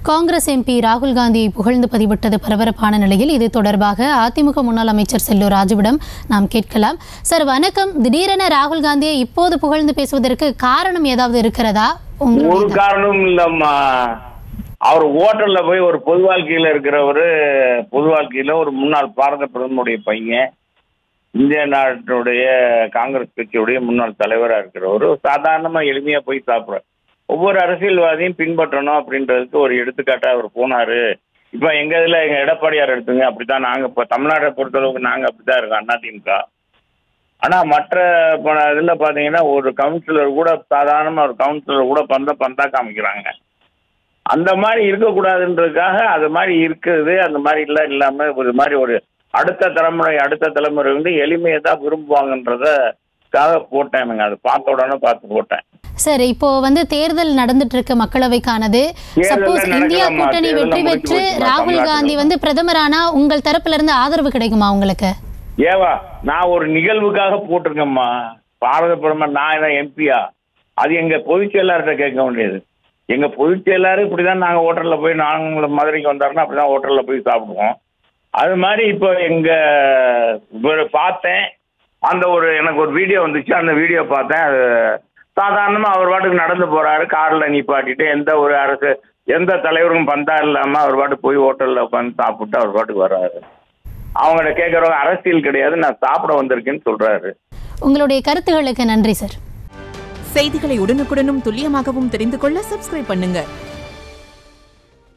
Congress MP ராகுல் காந்தியை புகழ்ந்து பதிவிட்டது பரபரப்பான நிலையில் இது தொடர்பாக அதிமுக முன்னாள் அமைச்சர் செல்லூர் ராஜுவிடம் நாம் கேட்கலாம் சார் வணக்கம் திடீரென ராகுல் காந்தியை இப்போது புகழ்ந்து பேசுவதற்கு காரணம் ஏதாவது இருக்கிறதா ஒரு உங்களுடைய காரணமும் இல்லம்மா அவர் ஓட்டல்ல போய் ஒரு பொது வாழ்க்கையில இருக்கிறவரு பொது வாழ்க்கையில ஒரு முன்னாள் பாரத பிரதமருடைய பையன் இந்திய நாட்டுடைய காங்கிரஸ் கட்சியுடைய முன்னாள் தலைவரா இருக்கிறவர் சாதாரணமா எளிமையா போய் சாப்பிடுற ஒவ்வொரு அரசியல்வாதியும் பின்பற்றணும் அப்படின்றதுக்கு ஒரு எடுத்துக்காட்டா அவர் போனாரு இப்ப எங்க இதுல எங்க எடப்பாடியார் எடுத்துங்க அப்படித்தான் நாங்க இப்ப தமிழ்நாட்டை பொறுத்தளவுக்கு நாங்க அப்படித்தான் இருக்கோம் அதிமுக ஆனா மற்ற ப- இதுல பாத்தீங்கன்னா ஒரு கவுன்சிலர் கூட சாதாரணமா ஒரு கவுன்சிலர் கூட பந்த பந்தா காமிக்கிறாங்க அந்த மாதிரி இருக்கக்கூடாதுன்றதுக்காக அது மாதிரி இருக்குது அந்த மாதிரி எல்லாம் இல்லாம ஒரு மாதிரி ஒரு அடுத்த தலைமுறை அடுத்த தலைமுறை வந்து எளிமையை தான் விரும்புவாங்கன்றதுக்காக போட்டேன் எனக்கு அது பார்த்த உடனே பார்த்து போட்டேன் சார் இப்போ வந்து தேர்தல் நடந்துட்டு இருக்க மக்களவைக்கானது தேர்தல் சப்போஸ் நடக்கலாமா? இந்தியா கூட்டணி தேர்தல் வெற்றி முடிஞ்சு பெற்று போச்சுமா, ராகுல் தமிழ்நாட்டுல. காந்தி வந்து பிரதமரானா உங்கள் தரப்புல இருந்து ஆதரவு கிடைக்குமா உங்களுக்கு ஏவா நான் ஒரு நிகழ்வுக்காக போட்டிருக்கேம்மா பாரத பிரதமர் நான் என்ன எம்பியா அது எங்க பொதுச் செயலாளர்கிட்ட கேட்க வேண்டியது எங்க பொதுச் செயலாளர் இப்படிதான் நாங்க ஹோட்டல்ல போய் நாங்களும் மதுரைக்கு வந்தாருன்னா அப்படிதான் ஹோட்டல்ல போய் சாப்பிடுவோம் அது மாதிரி இப்போ எங்க இவரை பார்த்தேன் அந்த ஒரு எனக்கு ஒரு வீடியோ வந்துச்சு அந்த வீடியோ பார்த்தேன் அது சாதாரணமா அவர் பாட்டுக்கு நடந்து போறாரு கார்ல நிப்பாட்டிட்டு எந்த ஒரு அரசு எந்த தலைவரும் பந்தா இல்லாம அவர் பாட்டுக்கு போய் ஹோட்டல்ல உட்காந்து சாப்பிட்டு அவர் பாட்டுக்கு வர்றாரு அவங்கள்ட்ட கேட்கறவங்க அரசியல் கிடையாது நான் சாப்பிட வந்திருக்கேன்னு சொல்றாரு உங்களுடைய கருத்துகளுக்கு நன்றி சார் செய்திகளை உடனுக்குடனும் துல்லியமாகவும் தெரிந்து கொள்ள சப்ஸ்கிரைப் பண்ணுங்க